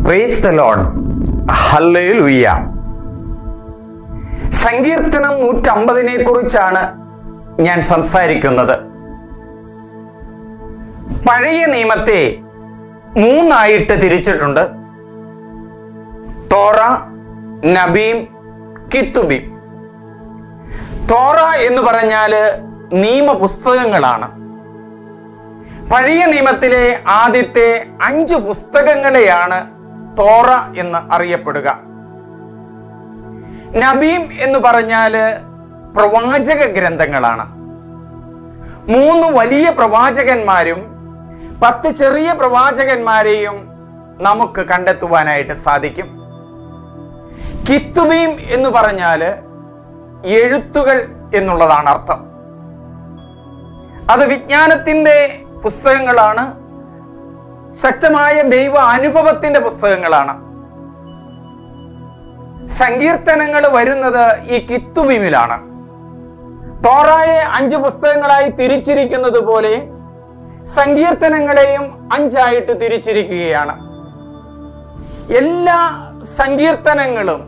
praise the load hallelujah സങ്കീർത്തനം നൂറ്റമ്പതിനെ കുറിച്ചാണ് ഞാൻ സംസാരിക്കുന്നത് പഴയ നിയമത്തെ മൂന്നായിട്ട് തിരിച്ചിട്ടുണ്ട് തോറ നബീം കിത്തുബീം തോറ എന്ന് പറഞ്ഞാല് നിയമപുസ്തകങ്ങളാണ് പഴയ നിയമത്തിലെ ആദ്യത്തെ അഞ്ച് പുസ്തകങ്ങളെയാണ് തോറ എന്ന് അറിയപ്പെടുക നബീം എന്ന് പറഞ്ഞാല് പ്രവാചക ഗ്രന്ഥങ്ങളാണ് മൂന്ന് വലിയ പ്രവാചകന്മാരും പത്ത് ചെറിയ പ്രവാചകന്മാരെയും നമുക്ക് കണ്ടെത്തുവാനായിട്ട് സാധിക്കും കിത്തുബീം എന്ന് പറഞ്ഞാല് എഴുത്തുകൾ എന്നുള്ളതാണ് അർത്ഥം അത് വിജ്ഞാനത്തിന്റെ പുസ്തകങ്ങളാണ് ശക്തമായ ദൈവ അനുഭവത്തിന്റെ പുസ്തകങ്ങളാണ് സങ്കീർത്തനങ്ങൾ വരുന്നത് ഈ കിത്തുബീമിലാണ് തോറായെ അഞ്ച് പുസ്തകങ്ങളായി തിരിച്ചിരിക്കുന്നത് പോലെ സങ്കീർത്തനങ്ങളെയും അഞ്ചായിട്ട് തിരിച്ചിരിക്കുകയാണ് എല്ലാ സങ്കീർത്തനങ്ങളും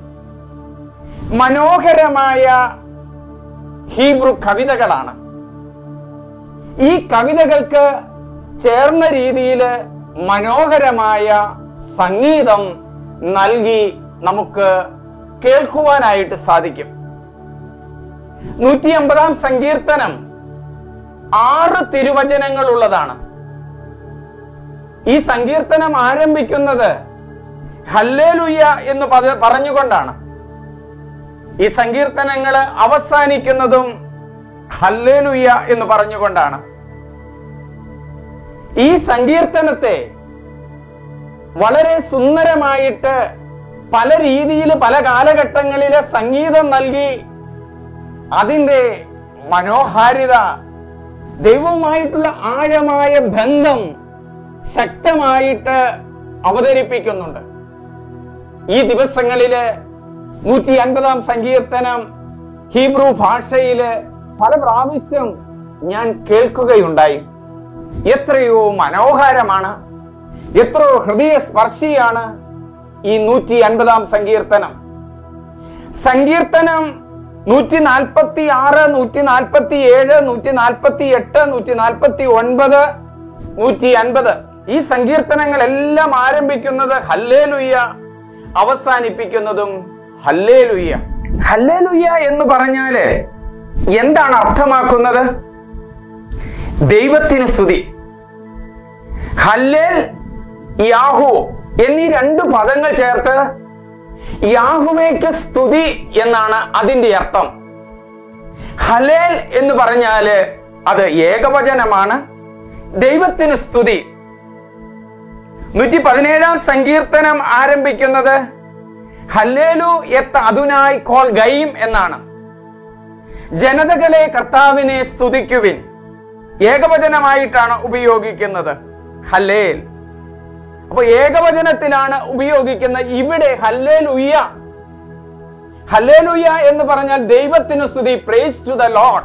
മനോഹരമായ ഹീബ്രു കവിതകളാണ് ഈ കവിതകൾക്ക് ചേർന്ന രീതിയിൽ മനോഹരമായ സംഗീതം നൽകി നമുക്ക് കേൾക്കുവാനായിട്ട് സാധിക്കും നൂറ്റി അമ്പതാം സങ്കീർത്തനം ആറ് തിരുവചനങ്ങൾ ഉള്ളതാണ് ഈ സങ്കീർത്തനം ആരംഭിക്കുന്നത് ഹല്ലേലുയ്യ എന്ന് പത- പറഞ്ഞുകൊണ്ടാണ് ഈ സങ്കീർത്തനങ്ങൾ അവസാനിക്കുന്നതും ഹല്ലേലുയ്യ എന്ന് പറഞ്ഞുകൊണ്ടാണ് ഈ സങ്കീർത്തനത്തെ വളരെ സുന്ദരമായിട്ട് പല രീതിയിൽ പല കാലഘട്ടങ്ങളിലെ സംഗീതം നൽകി അതിന്റെ മനോഹാരിത ദൈവവുമായിട്ടുള്ള ആഴമായ ബന്ധം ശക്തമായിട്ട് അവതരിപ്പിക്കുന്നുണ്ട് ഈ ദിവസങ്ങളില് നൂറ്റി അൻപതാം സങ്കീർത്തനം ഹീബ്രു ഭാഷയില് പല പ്രാവശ്യം ഞാൻ കേൾക്കുകയുണ്ടായി എത്രയോ മനോഹരമാണ് എത്രയോ ഹൃദയസ്പർശിയാണ് ഈ നൂറ്റി അൻപതാം സങ്കീർത്തനം സങ്കീർത്തനം നൂറ്റി നാൽപ്പത്തി ആറ് നൂറ്റി നാൽപ്പത്തി ഏഴ് നൂറ്റി നാൽപ്പത്തി എട്ട് നൂറ്റി നാൽപ്പത്തി ഒൻപത് നൂറ്റി അൻപത് ഈ സങ്കീർത്തനങ്ങളെല്ലാം ആരംഭിക്കുന്നത് ഹല്ലേലുയ്യ അവസാനിപ്പിക്കുന്നതും ഹല്ലേലുയ്യ ഹല്ലേലുയ്യ എന്ന് പറഞ്ഞാല് എന്താണ് അർത്ഥമാക്കുന്നത് ദൈവത്തിന് സ്തുതി ഹല്ലേൽ യാഹു എന്നീ രണ്ട് പദങ്ങൾ ചേർത്ത് യാഹുവേക്ക് സ്തുതി എന്നാണ് അതിന്റെ അർത്ഥം ഹലേൽ എന്ന് പറഞ്ഞാല് അത് ഏകവചനമാണ് ദൈവത്തിന് സ്തുതി നൂറ്റി പതിനേഴാം സങ്കീർത്തനം ആരംഭിക്കുന്നത് ഹല്ലേലു എത്ത് അതുനായി കോൾ ഗൈം എന്നാണ് ജനതകളെ കർത്താവിനെ സ്തുതിക്കുവിൻ ഏകവചനമായിട്ടാണ് ഉപയോഗിക്കുന്നത് ഹല്ലേൽ അപ്പൊ ഏകവചനത്തിലാണ് ഉപയോഗിക്കുന്നത് ഇവിടെ ഹല്ലേൽ ഉയ്യ ഹല്ലേലുയ്യ എന്ന് പറഞ്ഞാൽ ദൈവത്തിന് സ്തുതി praise to the lord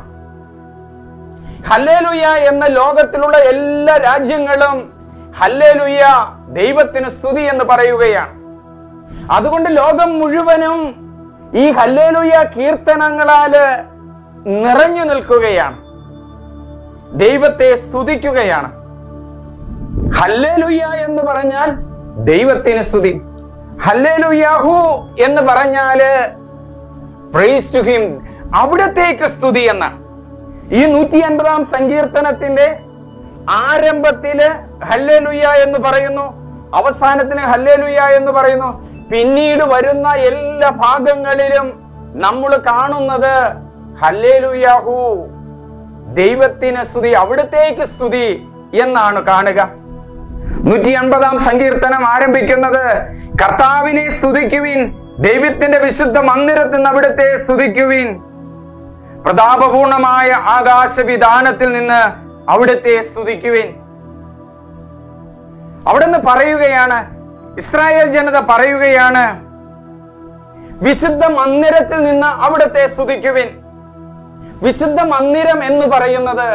hallelujah എന്ന ലോകത്തിലുള്ള എല്ലാ രാജ്യങ്ങളും ഹല്ലേലുയ്യ ദൈവത്തിന് സ്തുതി എന്ന് പറയുകയാണ് അതുകൊണ്ട് ലോകം മുഴുവനും ഈ ഹല്ലേലുയ്യ കീർത്തനങ്ങളാല് നിറഞ്ഞു നിൽക്കുകയാണ് ദൈവത്തെ സ്തുതിക്കുകയാണ് ഹല്ലേലുയ്യ എന്ന് പറഞ്ഞാൽ ദൈവത്തിന് സ്തുതി ഹല്ലേലുയാഹു എന്ന് പറഞ്ഞാല് പ്രൈസ് ടു ഹിം അവിടത്തേക്ക് സ്തുതി എന്ന ഈ നൂറ്റി അൻപതാം സങ്കീർത്തനത്തിന്റെ ആരംഭത്തില് ഹല്ലേലുയ്യ എന്ന് പറയുന്നു അവസാനത്തിന് ഹല്ലേലുയ്യ എന്ന് പറയുന്നു പിന്നീട് വരുന്ന എല്ലാ ഭാഗങ്ങളിലും നമ്മൾ കാണുന്നത് ഹല്ലേലുയാഹു ദൈവത്തിന് സ്തുതി അവിടത്തേക്ക് സ്തുതി എന്നാണ് കാണുക നൂറ്റി അൻപതാം സങ്കീർത്തനം ആരംഭിക്കുന്നത് കർത്താവിനെ സ്തുതിക്കുവിൻ ദൈവത്തിന്റെ വിശുദ്ധ മന്ദിരത്തിൽ നിന്ന് അവിടുത്തെ സ്തുതിക്കുവിൻ പ്രതാപപൂർണമായ ആകാശവിധാനത്തിൽ നിന്ന് അവിടുത്തെ സ്തുതിക്കുവിൻ അവിടുന്ന് പറയുകയാണ് ഇസ്രായേൽ ജനത പറയുകയാണ് വിശുദ്ധ മന്ദിരത്തിൽ നിന്ന് അവിടുത്തെ സ്തുതിക്കുവിൻ വിശുദ്ധ മന്ദിരം എന്ന് പറയുന്നത്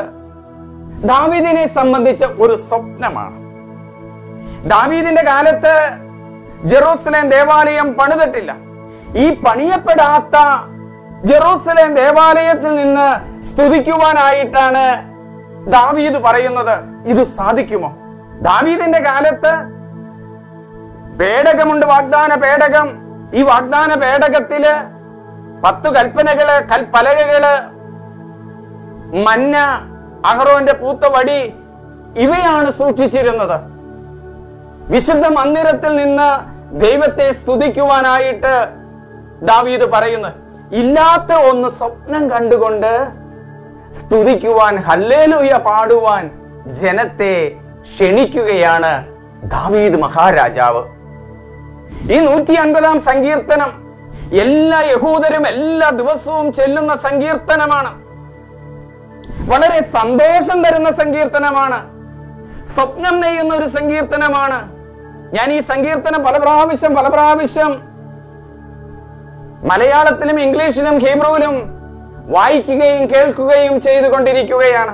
ദാവീദിനെ സംബന്ധിച്ച ഒരു സ്വപ്നമാണ് ദാവീദിന്റെ കാലത്ത് ജെറൂസലേം ദേവാലയം പണിതിട്ടില്ല ഈ പണിയപ്പെടാത്ത ജെറൂസലേം ദേവാലയത്തിൽ നിന്ന് സ്തുതിക്കുവാനായിട്ടാണ് ദാവീദ് പറയുന്നത് ഇത് സാധിക്കുമോ ദാവീദിന്റെ കാലത്ത് പേടകമുണ്ട് വാഗ്ദാന പേടകം ഈ വാഗ്ദാന പേടകത്തില് പത്തു കൽപ്പനകള് കൽപ്പലകകള് മന്ന അഹറോന്റെ പൂത്ത വടി ഇവയാണ് സൂക്ഷിച്ചിരുന്നത് വിശുദ്ധ മന്ദിരത്തിൽ നിന്ന് ദൈവത്തെ സ്തുതിക്കുവാനായിട്ട് ദാവീദ് പറയുന്നു ഇല്ലാത്ത ഒന്ന് സ്വപ്നം കണ്ടുകൊണ്ട് സ്തുതിക്കുവാൻ ഹല്ലേലൂയ പാടുവാൻ ജനത്തെ ക്ഷണിക്കുകയാണ് ദാവീദ് മഹാരാജാവ് ഈ നൂറ്റി അൻപതാം സങ്കീർത്തനം എല്ലാ യഹൂദരും എല്ലാ ദിവസവും ചെല്ലുന്ന സങ്കീർത്തനമാണ് വളരെ സന്തോഷം തരുന്ന സങ്കീർത്തനമാണ് സ്വപ്നം നെയ്യുന്ന ഒരു സങ്കീർത്തനമാണ് ഞാൻ ഈ സങ്കീർത്തനം പല പ്രാവശ്യം പല പ്രാവശ്യം മലയാളത്തിലും ഇംഗ്ലീഷിലും ഹീബ്രുവിലും വായിക്കുകയും കേൾക്കുകയും ചെയ്തുകൊണ്ടിരിക്കുകയാണ്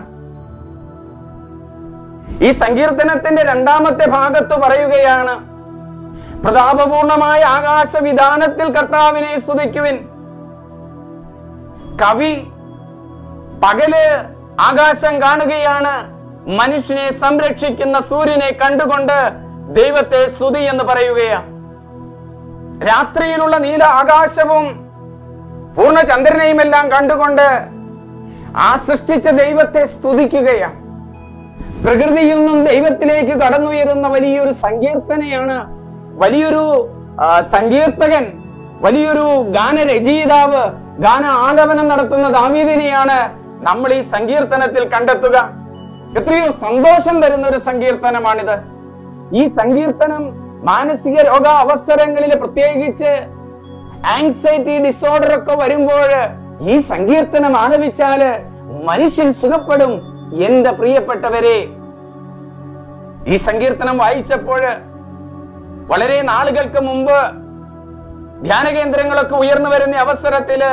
ഈ സങ്കീർത്തനത്തിന്റെ രണ്ടാമത്തെ ഭാഗത്ത് പറയുകയാണ് പ്രതാപപൂർണമായ ആകാശവിധാനത്തിൽ കർത്താവിനെ സ്തുതിക്കുവിൻ കവി പകല് ആകാശം കാണുകയാണ് മനുഷ്യനെ സംരക്ഷിക്കുന്ന സൂര്യനെ കണ്ടുകൊണ്ട് ദൈവത്തെ സ്തുതി എന്ന് പറയുകയാണ് രാത്രിയിലുള്ള നീല ആകാശവും പൂർണ്ണചന്ദ്രനെയും എല്ലാം കണ്ടുകൊണ്ട് ആ സൃഷ്ടിച്ച ദൈവത്തെ സ്തുതിക്കുകയാണ് പ്രകൃതിയിൽ നിന്നും ദൈവത്തിലേക്ക് കടന്നുയരുന്ന വലിയൊരു സങ്കീർത്തനയാണ് വലിയൊരു ആ, സങ്കീർത്തകൻ വലിയൊരു ഗാനരചയിതാവ് ഗാന ആലപനം നടത്തുന്ന ദാവീദിനെയാണ് നമ്മൾ ഈ സങ്കീർത്തനത്തിൽ കണ്ടെത്തുക എത്രയോ സന്തോഷം തരുന്ന ഒരു സങ്കീർത്തനമാണിത് ഈ സങ്കീർത്തനം മാനസിക രോഗ അവസരങ്ങളിൽ പ്രത്യേകിച്ച് ആങ്സൈറ്റി ഡിസോർഡർ ഒക്കെ വരുമ്പോൾ ഈ സങ്കീർത്തനം ആലപിച്ചാല് മനുഷ്യൻ സുഖപ്പെടും എന്റെ പ്രിയപ്പെട്ടവരെ ഈ സങ്കീർത്തനം വായിച്ചപ്പോൾ വളരെ നാളുകൾക്ക് മുമ്പ് ധ്യാന കേന്ദ്രങ്ങളൊക്കെ ഉയർന്നു വരുന്ന അവസരത്തില്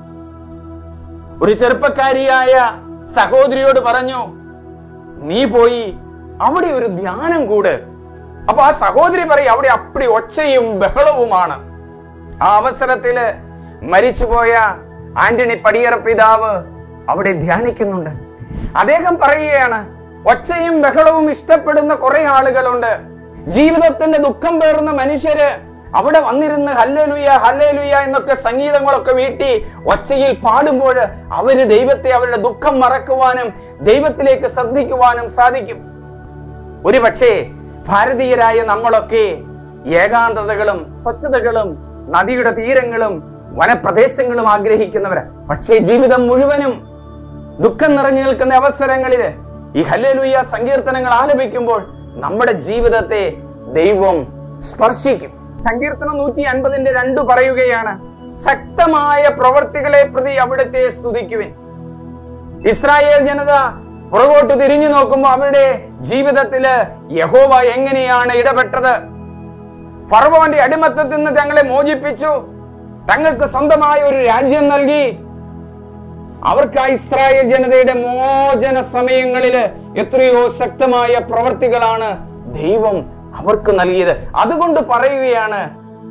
ഒരു ചെറുപ്പക്കാരിയായ സഹോദരിയോട് പറഞ്ഞു നീ പോയി അവിടെ ഒരു ധ്യാനം കൂട് അപ്പൊ ആ സഹോദരി പറയും അവിടെ അപ്പടി ഒച്ചയും ബഹളവുമാണ് ആ അവസരത്തില് മരിച്ചുപോയ ആന്റണി പടിയറ പിതാവ് അവിടെ ധ്യാനിക്കുന്നുണ്ട് അദ്ദേഹം പറയുകയാണ് ഒച്ചയും ബഹളവും ഇഷ്ടപ്പെടുന്ന കുറെ ആളുകളുണ്ട് ജീവിതത്തിന്റെ ദുഃഖം പേറുന്ന മനുഷ്യര് അവിടെ വന്നിരുന്ന് ഹല്ലേലുയ ഹല്ലേലുയ എന്നൊക്കെ സംഗീതങ്ങളൊക്കെ വീട്ടി ഒച്ചയിൽ പാടുമ്പോൾ അവര് ദൈവത്തെ അവരുടെ ദുഃഖം മറക്കുവാനും ദൈവത്തിലേക്ക് ശ്രദ്ധിക്കുവാനും സാധിക്കും ഒരു പക്ഷേ ഭാരതീയരായ നമ്മളൊക്കെ ഏകാന്തതകളും സ്വച്ഛതകളും നദിയുടെ തീരങ്ങളും വനപ്രദേശങ്ങളും ആഗ്രഹിക്കുന്നവര് പക്ഷേ ജീവിതം മുഴുവനും ദുഃഖം നിറഞ്ഞു നിൽക്കുന്ന അവസരങ്ങളിൽ ഈ ഹല്ലേലൂയ സങ്കീർത്തനങ്ങൾ ആലപിക്കുമ്പോൾ നമ്മുടെ ജീവിതത്തെ ദൈവം സ്പർശിക്കും സങ്കീർത്തനം നൂറ്റി അൻപതിന്റെ രണ്ടു പറയുകയാണ് ശക്തമായ പ്രവർത്തികളെ പ്രതി അവിടുത്തെ സ്തുതിക്കുവിൻ ഇസ്രായേൽ ജനത പുറകോട്ട് തിരിഞ്ഞു നോക്കുമ്പോൾ അവരുടെ ജീവിതത്തില് യഹോവ എങ്ങനെയാണ് ഇടപെട്ടത് ഫറവോന്റെ അടിമത്തത്തിൽ നിന്ന് തങ്ങളെ മോചിപ്പിച്ചു തങ്ങൾക്ക് സ്വന്തമായ ഒരു രാജ്യം നൽകി അവർക്ക് ആ ഇസ്രായേൽ ജനതയുടെ മോചന സമയങ്ങളില് എത്രയോ ശക്തമായ പ്രവർത്തികളാണ് ദൈവം അവർക്ക് നൽകിയത് അതുകൊണ്ട് പറയുകയാണ്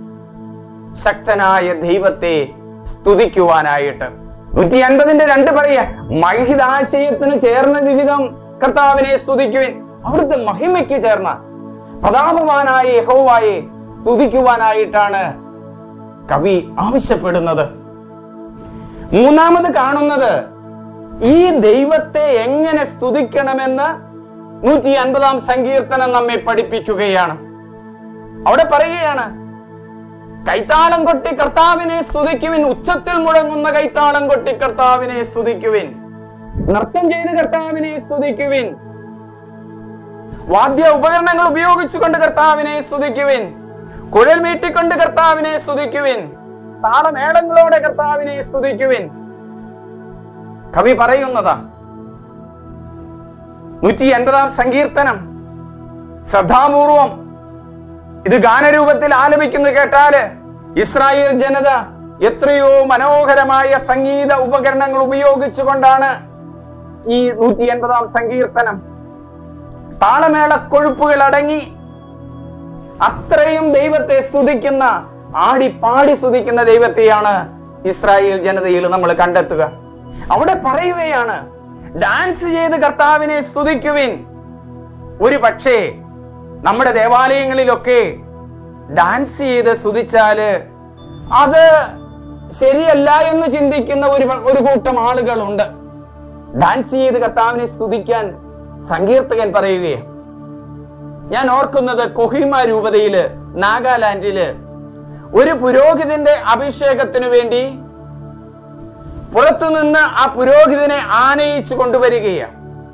ശക്തനായ ദൈവത്തെ സ്തുതിക്കുവാനായിട്ട് നൂറ്റി അൻപതിന്റെ രണ്ട് പറയാ മഹിതാശയത്തിന് ചേർന്ന വിവിധം കർത്താവിനെ സ്തുതിക്കുവിൻ അവിടുത്തെ മഹിമയ്ക്ക് ചേർന്ന പ്രതാപവാനായ യഹോവായെ സ്തുതിക്കുവാനായിട്ടാണ് കവി ആവശ്യപ്പെടുന്നത് മൂന്നാമത് കാണുന്നത് ഈ ദൈവത്തെ എങ്ങനെ സ്തുതിക്കണമെന്ന് നൂറ്റി അൻപതാം സങ്കീർത്തനം നമ്മെ പഠിപ്പിക്കുകയാണ് അവിടെ പറയുകയാണ് കൈത്താളം കൊട്ടി കർത്താവിനെ സ്തുതിക്കുവിൻ ഉച്ചത്തിൽ മുഴങ്ങുന്ന കൈത്താളം കൊട്ടി കർത്താവിനെ സ്തുതിക്കുവിൻ നൃത്തം ചെയ്ത് കർത്താവിനെ സ്തുതിക്കുവിൻ വാദ്യ ഉപകരണങ്ങൾ ഉപയോഗിച്ചുകൊണ്ട് കർത്താവിനെ സ്തുതിക്കുവിൻ കുഴൽ മീട്ടിക്കൊണ്ട് കർത്താവിനെ സ്തുതിക്കുവിൻ താളമേളങ്ങളോടെ കർത്താവിനെ സ്തുതിക്കുവിൻ കവി പറയുന്നതാ നൂറ്റി എൺപതാം സങ്കീർത്തനം ശ്രദ്ധാപൂർവം ഇത് ഗാനരൂപത്തിൽ ആലപിക്കുന്നത് കേട്ടാല് ഇസ്രായേൽ ജനത എത്രയോ മനോഹരമായ സംഗീത ഉപകരണങ്ങൾ ഉപയോഗിച്ചുകൊണ്ടാണ് ഈ നൂറ്റി എൺപതാം സങ്കീർത്തനം താളമേള കൊഴുപ്പുകൾ അടങ്ങി അത്രയും ദൈവത്തെ സ്തുതിക്കുന്ന ആടിപ്പാടി സ്തുതിക്കുന്ന ദൈവത്തെയാണ് ഇസ്രായേൽ ജനതയിൽ നമ്മൾ കണ്ടെത്തുക അവിടെ പറയുകയാണ് ഡാൻസ് ചെയ്ത് കർത്താവിനെ സ്തുതിക്കുവിൻ ഒരു പക്ഷേ നമ്മുടെ ദേവാലയങ്ങളിലൊക്കെ ഡാൻസ് ചെയ്ത് സ്തുതിച്ചാല് അത് ശരിയല്ല എന്ന് ചിന്തിക്കുന്ന ഒരു ഒരു കൂട്ടം ആളുകളുണ്ട് ഡാൻസ് ചെയ്ത് കർത്താവിനെ സ്തുതിക്കാൻ സങ്കീർത്തകൻ പറയുകയാണ് ഞാൻ ഓർക്കുന്നത് കൊഹിമ രൂപതയില് നാഗാലാൻഡില് ഒരു പുരോഹിതന്റെ അഭിഷേകത്തിനു വേണ്ടി പുറത്തുനിന്ന് ആ പുരോഹിതനെ ആനയിച്ചു കൊണ്ടുവരികയാണ്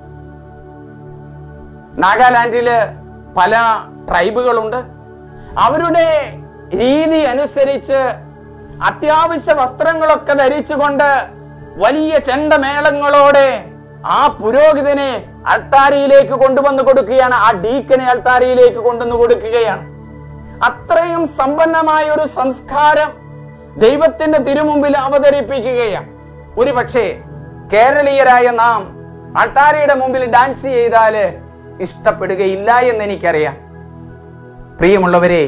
നാഗാലാൻഡില് പല ട്രൈബുകളുണ്ട് അവരുടെ രീതി അനുസരിച്ച് അത്യാവശ്യ വസ്ത്രങ്ങളൊക്കെ ധരിച്ചുകൊണ്ട് വലിയ ചെണ്ടമേളങ്ങളോടെ ആ പുരോഹിതനെ അൾത്താരിയിലേക്ക് കൊണ്ടുവന്ന് കൊടുക്കുകയാണ് ആ ഡീക്കനെ അൾത്താരിയിലേക്ക് കൊണ്ടുവന്ന് കൊടുക്കുകയാണ് അത്രയും സമ്പന്നമായ ഒരു സംസ്കാരം ദൈവത്തിന്റെ തിരുമുമ്പിൽ അവതരിപ്പിക്കുകയാണ് ഒരു പക്ഷേ കേരളീയരായ നാം അൾത്താരയുടെ മുമ്പിൽ ഡാൻസ് ചെയ്താല് ഇഷ്ടപ്പെടുകയില്ല എന്ന് എനിക്കറിയാം പ്രിയമുള്ളവരെ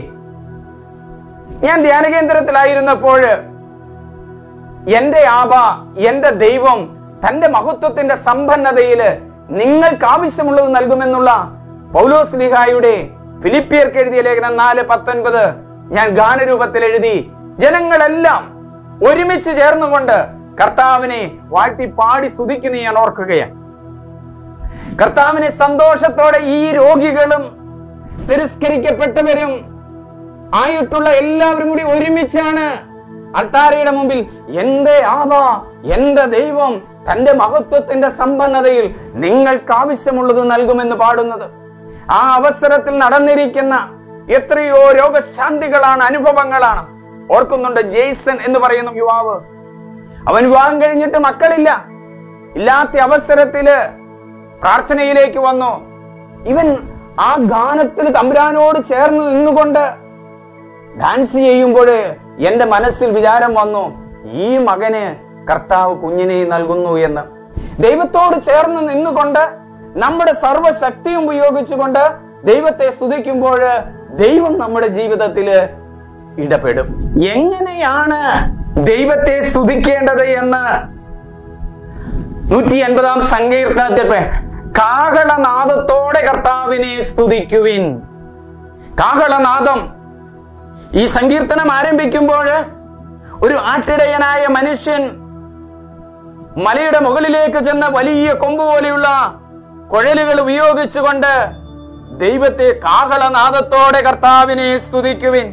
ഞാൻ ധ്യാനകേന്ദ്രത്തിലായിരുന്നപ്പോൾ എന്റെ ആബ എന്റെ ദൈവം തന്റെ മഹത്വത്തിന്റെ സമ്പന്നതയില് നിങ്ങൾക്ക് ആവശ്യമുള്ളത് നൽകുമെന്നുള്ള പൗലോസ് ലിഹായുടെ ഫിലിപ്പിയർക്ക് എഴുതിയ ലേഖനം നാല് പത്തൊൻപത് ഞാൻ ഗാനരൂപത്തിൽ എഴുതി ജനങ്ങളെല്ലാം ഒരുമിച്ച് ചേർന്നുകൊണ്ട് കർത്താവിനെ വാഴ്ത്തി പാടി സ്തുതിക്കുന്ന ഞാൻ ഓർക്കുകയാണ് കർത്താവിനെ സന്തോഷത്തോടെ ഈ രോഗികളും തിരസ്കരിക്കപ്പെട്ടവരും ആയിട്ടുള്ള എല്ലാവരും കൂടി ഒരുമിച്ചാണ് അൾത്താരയുടെ മുമ്പിൽ എന്റെ ആവാ എന്റെ ദൈവം തന്റെ മഹത്വത്തിന്റെ സമ്പന്നതയിൽ നിങ്ങൾക്ക് ആവശ്യമുള്ളത് നൽകുമെന്ന് പാടുന്നത് ആ അവസരത്തിൽ നടന്നിരിക്കുന്ന എത്രയോ രോഗശാന്തികളാണ് അനുഭവങ്ങളാണ് ഓർക്കുന്നുണ്ട് ജെയ്സൺ എന്ന് പറയുന്ന യുവാവ് അവൻ വിവാഹം കഴിഞ്ഞിട്ട് മക്കളില്ല ഇല്ലാത്ത അവസരത്തില് പ്രാർത്ഥനയിലേക്ക് വന്നു ഇവൻ ആ ഗാനത്തിൽ തമ്പുരാനോട് ചേർന്ന് നിന്നുകൊണ്ട് ഡാൻസ് ചെയ്യുമ്പോൾ എന്റെ മനസ്സിൽ വിചാരം വന്നു ഈ മകന് കർത്താവ് കുഞ്ഞിനെ നൽകുന്നു എന്ന് ദൈവത്തോട് ചേർന്ന് നിന്നുകൊണ്ട് നമ്മുടെ സർവശക്തിയും ഉപയോഗിച്ചുകൊണ്ട് ദൈവത്തെ സ്തുതിക്കുമ്പോൾ ദൈവം നമ്മുടെ ജീവിതത്തിൽ ഇടപെടും എങ്ങനെയാണ് ദൈവത്തെ സ്തുതിക്കേണ്ടത് എന്ന് നൂറ്റി അൻപതാം സങ്കീർത്തനത്തിൽ കാഹളനാദത്തോടെ കർത്താവിനെ സ്തുതിക്കുവിൻ കാഹളനാദം ഈ സങ്കീർത്തനം ആരംഭിക്കുമ്പോൾ ഒരു ആട്ടിടയനായ മനുഷ്യൻ മലയുടെ മുകളിലേക്ക് ചെന്ന വലിയ കൊമ്പ് പോലെയുള്ള കുഴലുകൾ ഉപയോഗിച്ചുകൊണ്ട് ദൈവത്തെ കാഹളനാദത്തോടെ കർത്താവിനെ സ്തുതിക്കുവിൻ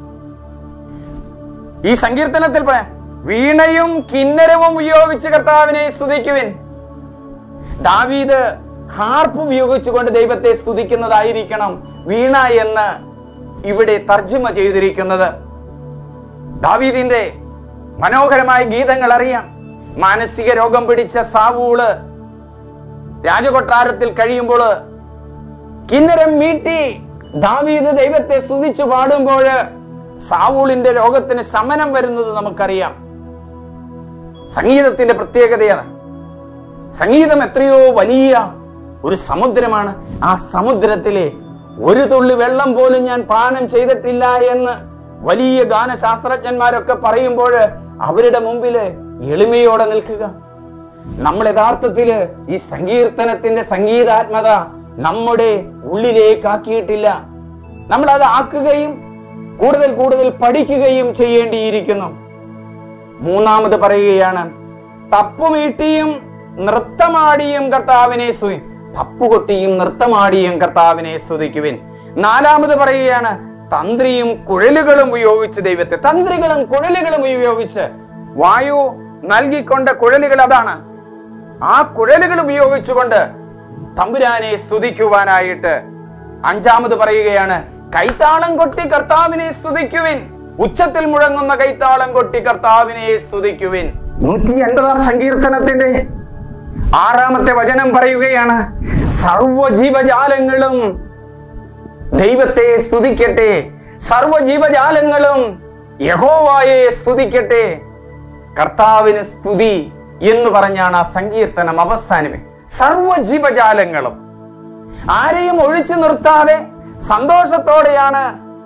ഈ സങ്കീർത്തനത്തിൽ പറയാം വീണയും കിന്നരവും ഉപയോഗിച്ച് കർത്താവിനെ സ്തുതിക്കുവിൻ ദാവീദ് ഹാർപ്പ് ഉപയോഗിച്ചുകൊണ്ട് ദൈവത്തെ സ്തുതിക്കുന്നതായിരിക്കണം വീണ എന്ന് ഇവിടെ തർജ്ജമ ചെയ്തിരിക്കുന്നത് ദാവീദിന്റെ മനോഹരമായ ഗീതങ്ങൾ അറിയാം മാനസിക രോഗം പിടിച്ച സാവൂള് രാജകൊട്ടാരത്തിൽ കഴിയുമ്പോൾ കിന്നരം മീട്ടി ദാവീദ് ദൈവത്തെ സ്തുതിച്ചു പാടുമ്പോൾ സാവൂളിന്റെ രോഗത്തിന് ശമനം വരുന്നത് നമുക്കറിയാം സംഗീതത്തിന്റെ പ്രത്യേകതയാണ് സംഗീതം എത്രയോ വലിയ ഒരു സമുദ്രമാണ് ആ സമുദ്രത്തിലെ ഒരു തുള്ളി വെള്ളം പോലും ഞാൻ പാനം ചെയ്തിട്ടില്ല എന്ന് വലിയ ഗാനശാസ്ത്രജ്ഞന്മാരൊക്കെ പറയുമ്പോൾ അവരുടെ മുമ്പില് എളിമയോടെ നിൽക്കുക നമ്മൾ യഥാർത്ഥത്തില് ഈ സങ്കീർത്തനത്തിന്റെ സംഗീതാത്മത നമ്മുടെ ഉള്ളിലേക്ക് ആക്കിയിട്ടില്ല നമ്മൾ അത് ആക്കുകയും കൂടുതൽ കൂടുതൽ പഠിക്കുകയും ചെയ്യേണ്ടിയിരിക്കുന്നു മൂന്നാമത് പറയുകയാണ് തപ്പുമീട്ടിയും നൃത്തമാടിയും കർത്താവിനെ സ്തുതി തപ്പുകൊട്ടിയും നൃത്തമാടിയും കർത്താവിനെ സ്തുതിക്കുവിൻ നാലാമത് പറയുകയാണ് തന്ത്രിയും കുഴലുകളും ഉപയോഗിച്ച് ദൈവത്തെ തന്ത്രികളും കുഴലുകളും ഉപയോഗിച്ച് വായു നൽകിക്കൊണ്ട കുഴലുകൾ അതാണ് ആ കുഴലുകൾ ഉപയോഗിച്ചുകൊണ്ട് തമ്പുരാനെ സ്തുതിക്കുവാനായിട്ട് അഞ്ചാമത് പറയുകയാണ് കൈത്താളം കൊട്ടി കർത്താവിനെ സ്തുതിക്കുവിൻ ഉച്ചത്തിൽ മുഴങ്ങുന്ന കൈത്താളം കൊട്ടി കർത്താവിനെ സ്തുതിക്കുവിൻ നൂറ്റി എൺപതാം സങ്കീർത്തനത്തിന്റെ ആറാമത്തെ വചനം പറയുകയാണ് സർവ ജീവജാലങ്ങളും ദൈവത്തെ സ്തുതിക്കട്ടെ സർവ ജീവജാലങ്ങളും യഹോവായെ സ്തുതിക്കട്ടെ കർത്താവിന് സ്തുതി എന്ന് പറഞ്ഞാണ് ആ സങ്കീർത്തനം അവസാനമേ സർവ ജീവജാലങ്ങളും ആരെയും ഒഴിച്ചു നിർത്താതെ സന്തോഷത്തോടെയാണ്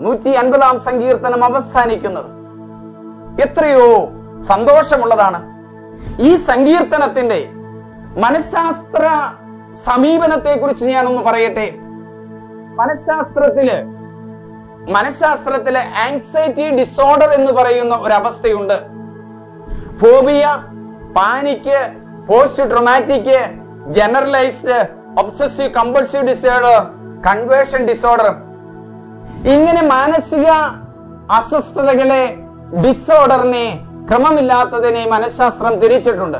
നൂറ്റി അൻപതാം സങ്കീർത്തനം അവസാനിക്കുന്നത് എത്രയോ സന്തോഷമുള്ളതാണ് ഈ സങ്കീർത്തനത്തിന്റെ മനഃശാസ്ത്ര സമീപനത്തെ കുറിച്ച് ഞാനൊന്ന് പറയട്ടെ മനഃശാസ്ത്രത്തില് മനഃശാസ്ത്രത്തിലെ ആങ്സൈറ്റി ഡിസോർഡർ എന്ന് പറയുന്ന ഒരു അവസ്ഥയുണ്ട് phobia panic post traumatic generalised obsessive compulsive disorder conversion disorder ഇങ്ങനെ മാനസിക അസ്വസ്ഥതകളെ ഡിസോർഡറിനെ ക്രമമില്ലാത്തതിനെ മനഃശാസ്ത്രം തിരിച്ചിട്ടുണ്ട്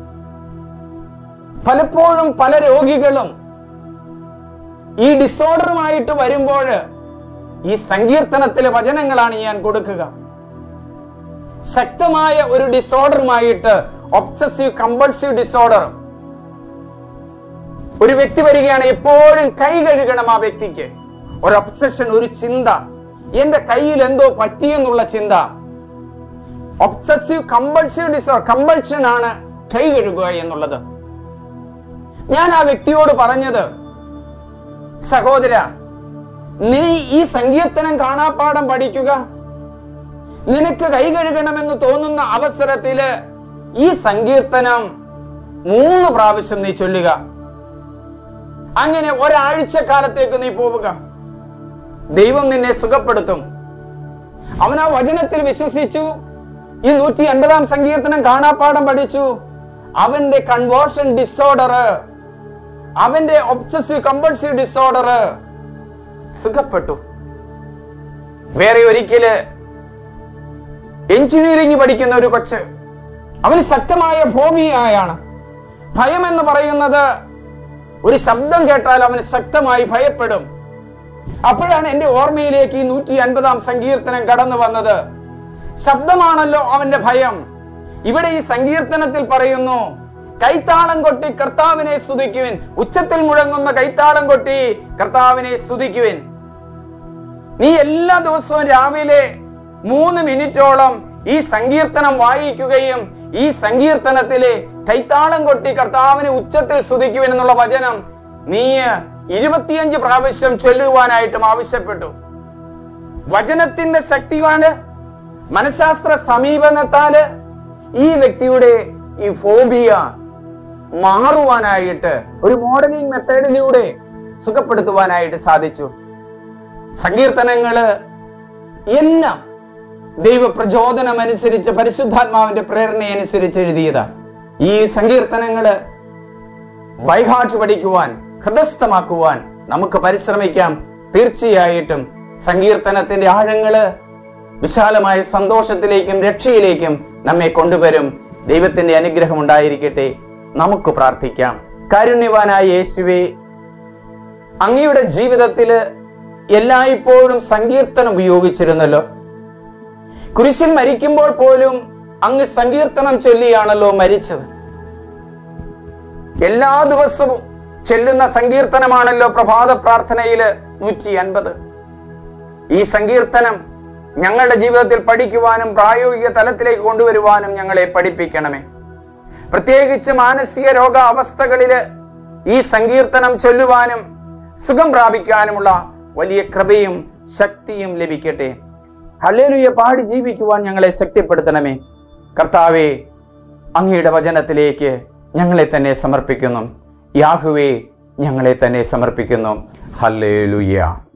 പലപ്പോഴും പല രോഗികളും ഈ ഡിസോർഡറുമായിട്ട് വരുമ്പോൾ ഈ സങ്കീർത്തനത്തിലെ വചനങ്ങളാണ് ഞാൻ കൊടുക്കുക ശക്തമായ ഒരു ഡിസോർഡറുമായിട്ട് ഒബ്സസീവ് കമ്പൾസീവ് ഡിസോർഡർ ഒരു വ്യക്തി വരികയാണ് എപ്പോഴും കൈ കഴുകണം ആ വ്യക്തിക്ക് ഒരു ഒബ്സഷൻ ഒരു ചിന്ത എന്റെ കയ്യിൽ എന്തോ പറ്റിയെന്നുള്ള ചിന്ത ഒബ്സസീവ് കമ്പൾസീവ് ഡിസോർഡർ കമ്പൾഷൻ ആണ് കൈ കഴുകുക എന്നുള്ളത് ഞാൻ ആ വ്യക്തിയോട് പറഞ്ഞത് സഹോദര നീ ഈ സങ്കീർത്തനം കാണാപ്പാടം പഠിക്കുക നിനക്ക് കൈ കഴുകണമെന്ന് തോന്നുന്ന അവസരത്തില് ഈ സങ്കീർത്തനം മൂന്ന് പ്രാവശ്യം നീ ചൊല്ലുക അങ്ങനെ ഒരാഴ്ച കാലത്തേക്ക് നീ പോവുക ദൈവം നിന്നെ സുഖപ്പെടുത്തും അവൻ ആ വചനത്തിൽ വിശ്വസിച്ചു ഈ നൂറ്റി അൻപതാം സങ്കീർത്തനം കാണാപ്പാടം പഠിച്ചു അവന്റെ കൺവേർഷൻ ഡിസോർഡർ അവന്റെ ഒബ്സസീവ് കമ്പൾസീവ് ഡിസോർഡർ സുഖപ്പെട്ടു വേറെ ഒരിക്കല് എഞ്ചിനീയറിംഗ് പഠിക്കുന്ന ഒരു കൊച്ച് അവന് ശക്തമായ ഭൂമിയായാണ് ഭയം എന്ന് പറയുന്നത് ഒരു ശബ്ദം കേട്ടാൽ അവന് ശക്തമായി ഭയപ്പെടും അപ്പോഴാണ് എന്റെ ഓർമ്മയിലേക്ക് ഈ നൂറ്റി അൻപതാം സങ്കീർത്തനം കടന്നു വന്നത് ശബ്ദമാണല്ലോ അവന്റെ ഭയം ഇവിടെ ഈ സങ്കീർത്തനത്തിൽ പറയുന്നു കൈത്താളം കൊട്ടി കർത്താവിനെ സ്തുതിക്കുവിൻ ഉച്ചത്തിൽ മുഴങ്ങുന്ന കൈത്താളം കൊട്ടി കർത്താവിനെ സ്തുതിക്കുവിൻ നീ എല്ലാ ദിവസവും രാവിലെ മൂന്ന് മിനിറ്റോളം ഈ സങ്കീർത്തനം വായിക്കുകയും ഈ സങ്കീർത്തനത്തിലെ കൈത്താളം കൊട്ടി കർത്താവിനെ ഉച്ചത്തിൽ സ്തുതിക്കുവിൻ എന്നുള്ള വചനം നീ ഇരുപത്തിയഞ്ച് പ്രാവശ്യം ചൊല്ലുവാനായിട്ടും ആവശ്യപ്പെട്ടു വചനത്തിന്റെ ശക്തിയാണ് മനഃശാസ്ത്ര സമീപനത്താല് ഈ വ്യക്തിയുടെ ഈ ഫോബിയ മാറുവാനായിട്ട് ഒരു മോഡലിംഗ് മെത്തേഡിലൂടെ സുഖപ്പെടുത്തുവാനായിട്ട് സാധിച്ചു സങ്കീർത്തനങ്ങള് എല്ലാം ദൈവ പ്രചോദനം അനുസരിച്ച് പരിശുദ്ധാത്മാവിന്റെ പ്രേരണ അനുസരിച്ച് എഴുതിയതാണ് ഈ സങ്കീർത്തനങ്ങള് ബൈഹാർട്ട് പഠിക്കുവാൻ ഹൃദസ്ഥമാക്കുവാൻ നമുക്ക് പരിശ്രമിക്കാം തീർച്ചയായിട്ടും സങ്കീർത്തനത്തിന്റെ ആഴങ്ങള് വിശാലമായ സന്തോഷത്തിലേക്കും രക്ഷയിലേക്കും നമ്മെ കൊണ്ടുവരും ദൈവത്തിന്റെ അനുഗ്രഹം ഉണ്ടായിരിക്കട്ടെ നമുക്ക് പ്രാർത്ഥിക്കാം കാരുണ്യവാനായ യേശുവേ അങ്ങയുടെ ജീവിതത്തില് എല്ലായ്പ്പോഴും സങ്കീർത്തനം ഉപയോഗിച്ചിരുന്നല്ലോ കുരിശിൽ മരിക്കുമ്പോൾ പോലും അങ്ങ് സങ്കീർത്തനം ചൊല്ലിയാണല്ലോ മരിച്ചത് എല്ലാ ദിവസവും ചെല്ലുന്ന സങ്കീർത്തനമാണല്ലോ പ്രഭാത പ്രാർത്ഥനയില് നൂറ്റി അൻപത് ഈ സങ്കീർത്തനം ഞങ്ങളുടെ ജീവിതത്തിൽ പഠിക്കുവാനും പ്രായോഗിക തലത്തിലേക്ക് കൊണ്ടുവരുവാനും ഞങ്ങളെ പഠിപ്പിക്കണമേ പ്രത്യേകിച്ച് മാനസിക രോഗ അവസ്ഥകളില് ഈ സങ്കീർത്തനം ചൊല്ലുവാനും സുഖം പ്രാപിക്കാനുമുള്ള വലിയ കൃപയും ശക്തിയും ലഭിക്കട്ടെ ഹല്ലേലൂയ പാടി ജീവിക്കുവാൻ ഞങ്ങളെ ശക്തിപ്പെടുത്തണമേ കർത്താവെ അങ്ങയുടെ വചനത്തിലേക്ക് ഞങ്ങളെ തന്നെ സമർപ്പിക്കുന്നു യാഹുവേ ഞങ്ങളെ തന്നെ സമർപ്പിക്കുന്നു ഹല്ലേലൂയ